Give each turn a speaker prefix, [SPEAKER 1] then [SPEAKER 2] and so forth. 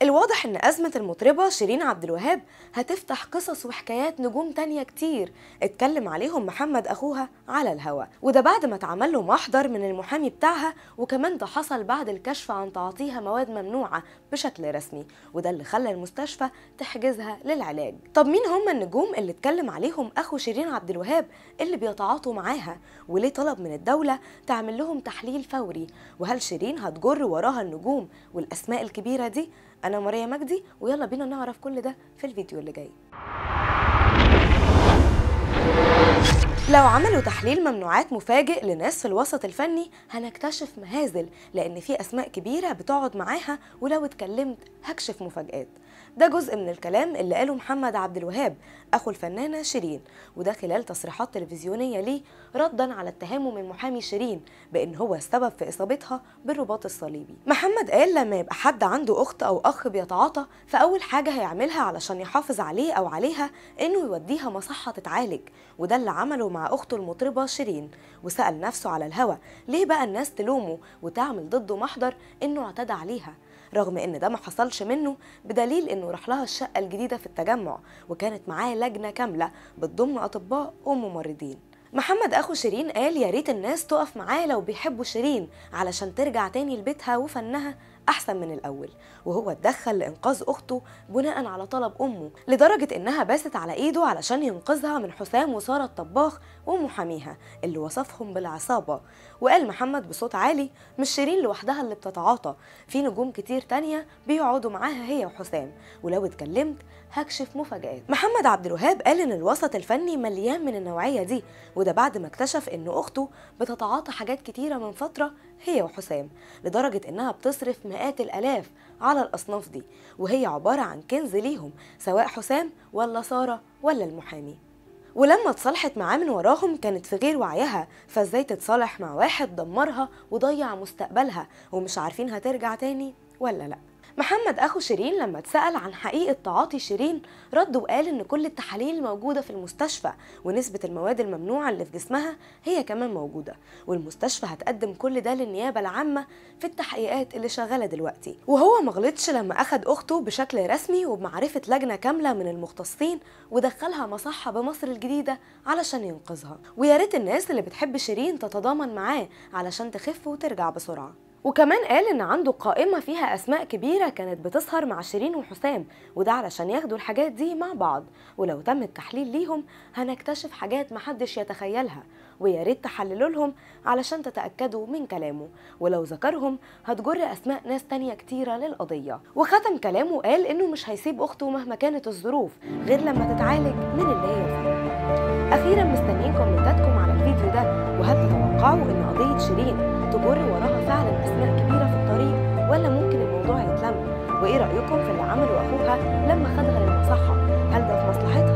[SPEAKER 1] الواضح ان أزمة المطربة شيرين عبد الوهاب هتفتح قصص وحكايات نجوم تانية كتير اتكلم عليهم محمد أخوها على الهوا وده بعد ما اتعمل له محضر من المحامي بتاعها وكمان ده حصل بعد الكشف عن تعاطيها مواد ممنوعة بشكل رسمي وده اللي خلى المستشفى تحجزها للعلاج طب مين هم النجوم اللي اتكلم عليهم أخو شيرين عبد الوهاب اللي بيتعاطوا معاها وليه طلب من الدولة تعمل لهم تحليل فوري وهل شيرين هتجر وراها النجوم والأسماء الكبيرة دي أنا ماريا مجدي ويلا بينا نعرف كل ده في الفيديو اللي جاي لو عملوا تحليل ممنوعات مفاجئ لناس في الوسط الفني هنكتشف مهازل لأن في أسماء كبيرة بتقعد معاها ولو اتكلمت هكشف مفاجآت ده جزء من الكلام اللي قاله محمد عبد الوهاب أخو الفنانة شيرين وده خلال تصريحات تلفزيونية ليه ردا على اتهامه من محامي شيرين بأن هو السبب في إصابتها بالرباط الصليبي محمد قال لما يبقى حد عنده أخت أو أخ بيتعاطى فأول حاجة هيعملها علشان يحافظ عليه أو عليها إنه يوديها مصحة تتعالج وده اللي عمله مع أخته المطربة شيرين وسأل نفسه على الهوا ليه بقى الناس تلومه وتعمل ضده محضر إنه اعتدى عليها رغم ان ده ما حصلش منه بدليل انه راح لها الشقه الجديده في التجمع وكانت معاه لجنه كامله بتضم اطباء وممرضين محمد اخو شيرين قال يا ريت الناس تقف معاه لو بيحبوا شيرين علشان ترجع تاني لبيتها وفنها احسن من الاول وهو اتدخل لانقاذ اخته بناء على طلب امه لدرجه انها باست على ايده علشان ينقذها من حسام وساره الطباخ ومحاميها اللي وصفهم بالعصابه وقال محمد بصوت عالي مش شيرين لوحدها اللي بتتعاطى في نجوم كتير تانية بيقعدوا معاها هي وحسام ولو اتكلمت هكشف مفاجآت محمد عبد الوهاب قال ان الوسط الفني مليان من النوعيه دي وده بعد ما اكتشف ان اخته بتتعاطى حاجات كتيره من فتره هي وحسام لدرجه انها بتصرف مئات الالاف على الاصناف دي وهي عباره عن كنز ليهم سواء حسام ولا ساره ولا المحامي ولما اتصالحت معاه من وراهم كانت في غير وعيها فازاي تتصالح مع واحد دمرها وضيع مستقبلها ومش عارفين هترجع تاني ولا لا محمد اخو شيرين لما اتسال عن حقيقه تعاطي شيرين رد وقال ان كل التحاليل موجوده في المستشفى ونسبه المواد الممنوعه اللي في جسمها هي كمان موجوده والمستشفى هتقدم كل ده للنيابه العامه في التحقيقات اللي شغاله دلوقتي وهو ما غلطش لما اخد اخته بشكل رسمي وبمعرفه لجنه كامله من المختصين ودخلها مصحه بمصر الجديده علشان ينقذها ويا ريت الناس اللي بتحب شيرين تتضامن معاه علشان تخف وترجع بسرعه وكمان قال ان عنده قائمه فيها اسماء كبيره كانت بتسهر مع شيرين وحسام وده علشان ياخدوا الحاجات دي مع بعض ولو تم التحليل ليهم هنكتشف حاجات محدش يتخيلها ويا ريت تحللوا لهم علشان تتاكدوا من كلامه ولو ذكرهم هتجر اسماء ناس تانية كتيره للقضيه وختم كلامه وقال انه مش هيسيب اخته مهما كانت الظروف غير لما تتعالج من اللي هي فيه اخيرا مستنيين كومنتاتكم على الفيديو ده وهل تتوقعوا ان قضيه شيرين تجر وراها فعلا اسماء كبيره في الطريق ولا ممكن الموضوع يتلم وايه رايكم في اللي عمله اخوها لما خدها للمصحه هل ده في مصلحتها